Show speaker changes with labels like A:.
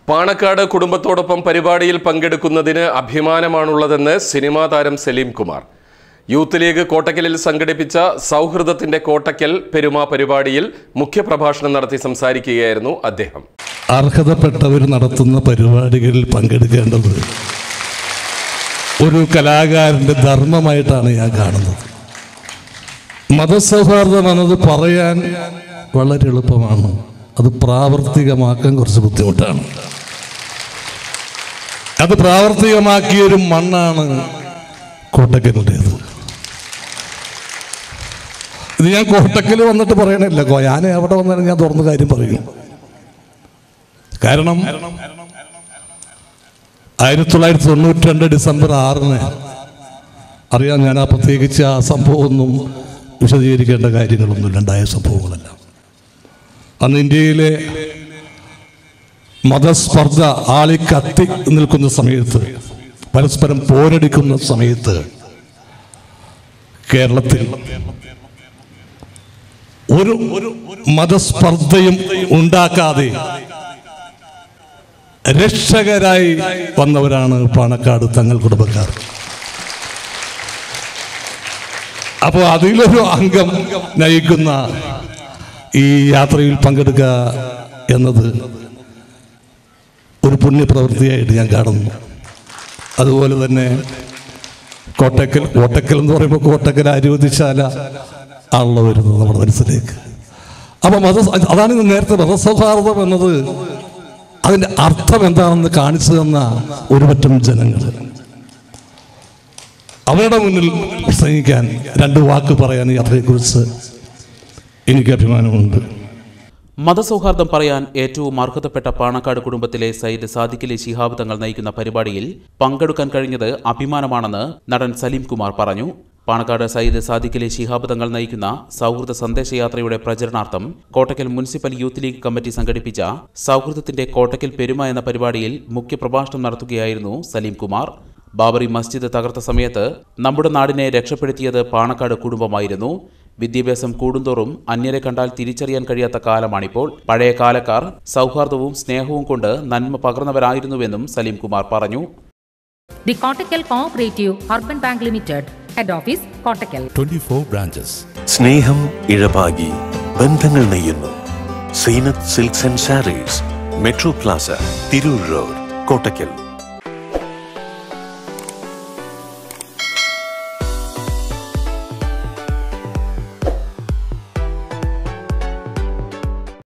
A: പാണക്കാട് കുടുംബത്തോടൊപ്പം പരിപാടിയിൽ പങ്കെടുക്കുന്നതിന് അഭിമാനമാണുള്ളതെന്ന് സിനിമാ താരം സലീം കുമാർ യൂത്ത് ലീഗ് കോട്ടക്കലിൽ സംഘടിപ്പിച്ച സൗഹൃദത്തിന്റെ കോട്ടക്കൽ പെരുമ പരിപാടിയിൽ മുഖ്യപ്രഭാഷണം നടത്തി സംസാരിക്കുകയായിരുന്നു അദ്ദേഹം
B: അർഹതപ്പെട്ടവർ നടത്തുന്ന പരിപാടികളിൽ പങ്കെടുക്കേണ്ടത് ഒരു കലാകാരൻ്റെ ധർമ്മമായിട്ടാണ് ഞാൻ കാണുന്നത് മതസൗഹാർദ്ദം എന്നത് പറയാൻ വളരെ എളുപ്പമാണ് അത് പ്രാവർത്തികമാക്കാൻ കുറച്ച് ബുദ്ധിമുട്ടാണ് അത് പ്രാവർത്തികമാക്കിയൊരു മണ്ണാണ് കോട്ടക്കലിൻ്റേത് ഇത് ഞാൻ കോട്ടക്കൽ വന്നിട്ട് പറയണില്ല കോ- ഞാൻ എവിടെ വന്നാലും ഞാൻ തുറന്ന കാര്യം പറയും കാരണം ആയിരത്തി തൊള്ളായിരത്തി തൊണ്ണൂറ്റി രണ്ട് ഡിസംബർ ആറിന് അറിയാം ഞാൻ ആ പ്രത്യേകിച്ച് ആ സംഭവമൊന്നും വിശദീകരിക്കേണ്ട കാര്യങ്ങളൊന്നുമില്ല ഉണ്ടായ സംഭവങ്ങളെല്ലാം അന്ന് ഇന്ത്യയിലെ മതസ്പർദ്ധ ആളിക്കത്തി നിൽക്കുന്ന സമയത്ത് പരസ്പരം പോരടിക്കുന്ന സമയത്ത് കേരളത്തിൽ ഒരു ഒരു മതസ്പർദ്ധയും ഉണ്ടാക്കാതെ രക്ഷകരായി വന്നവരാണ് പാണക്കാട് തങ്ങൾ കുടുംബക്കാർ അപ്പോൾ അതിലൊരു അംഗം നയിക്കുന്ന ഈ യാത്രയിൽ പങ്കെടുക്കുക എന്നത് ഒരു പുണ്യപ്രവൃത്തിയായിട്ട് ഞാൻ കാണുന്നു അതുപോലെ തന്നെ കോട്ടക്കൽ കോട്ടക്കൽ എന്ന് പറയുമ്പോൾ കോട്ടക്കൽ അരുവതിശാല ആണല്ലോ വരുന്നത് നമ്മുടെ മനസ്സിലേക്ക് അപ്പം മത അതാണ് ഇത് നേരത്തെ മതസൗഹാർദ്ദം എന്നത് അതിൻ്റെ അർത്ഥം എന്താണെന്ന് കാണിച്ചു തന്ന ഒരുപറ്റം ജനങ്ങൾ അവരുടെ മുന്നിൽ പ്രസംഗിക്കാൻ രണ്ട് വാക്ക് പറയാൻ ഈ യാത്രയെക്കുറിച്ച് എനിക്ക് അഭിമാനമുണ്ട്
C: മതസൗഹാർദ്ദം പറയാൻ ഏറ്റവും അർഹതപ്പെട്ട പാണക്കാട് കുടുംബത്തിലെ സയ്യിദ് സാദിഖിലെ ശിഹാബ് തങ്ങൾ നയിക്കുന്ന പരിപാടിയിൽ പങ്കെടുക്കാൻ കഴിഞ്ഞത് അഭിമാനമാണെന്ന് നടൻ സലീം കുമാർ പറഞ്ഞു പാണക്കാട് സയ്യിദ് സാദിഖിലെ ശിഹാബ് തങ്ങൾ നയിക്കുന്ന സൗഹൃദ സന്ദേശയാത്രയുടെ പ്രചരണാർത്ഥം Kottakkal municipal youth league committee സംഘടിപ്പിച്ച സൗഹൃദത്തിന്റെ കോട്ടക്കൽ പെരുമ എന്ന പരിപാടിയിൽ മുഖ്യപ്രഭാഷണം നടത്തുകയായിരുന്നു സലീം കുമാർ ബാബറി മസ്ജിദ് തകർത്ത സമയത്ത് നമ്മുടെ നാടിനെ രക്ഷപ്പെടുത്തിയത് പാണക്കാട് കുടുംബമായിരുന്നു വിദ്യാഭ്യാസം കൂടുന്തോറും അന്യരെ കണ്ടാൽ തിരിച്ചറിയാൻ കഴിയാത്ത കാലമാണിപ്പോൾ പഴയ കാലക്കാർ സൗഹാർദ്ദവും സ്നേഹവും കൊണ്ട് നന്മ പകർന്നവരായിരുന്നുവെന്നും സലീം കുമാർ പറഞ്ഞു
D: The Kottakkal Cooperative Urban Bank Limited, Head Office, Kottakkal.
E: 24 branches.
F: സ്നേഹം ഇഴപാകി ബന്ധങ്ങൾ നെയ്യുന്നു Zeenath silks and sarees metro plaza Tirur road Kottakkal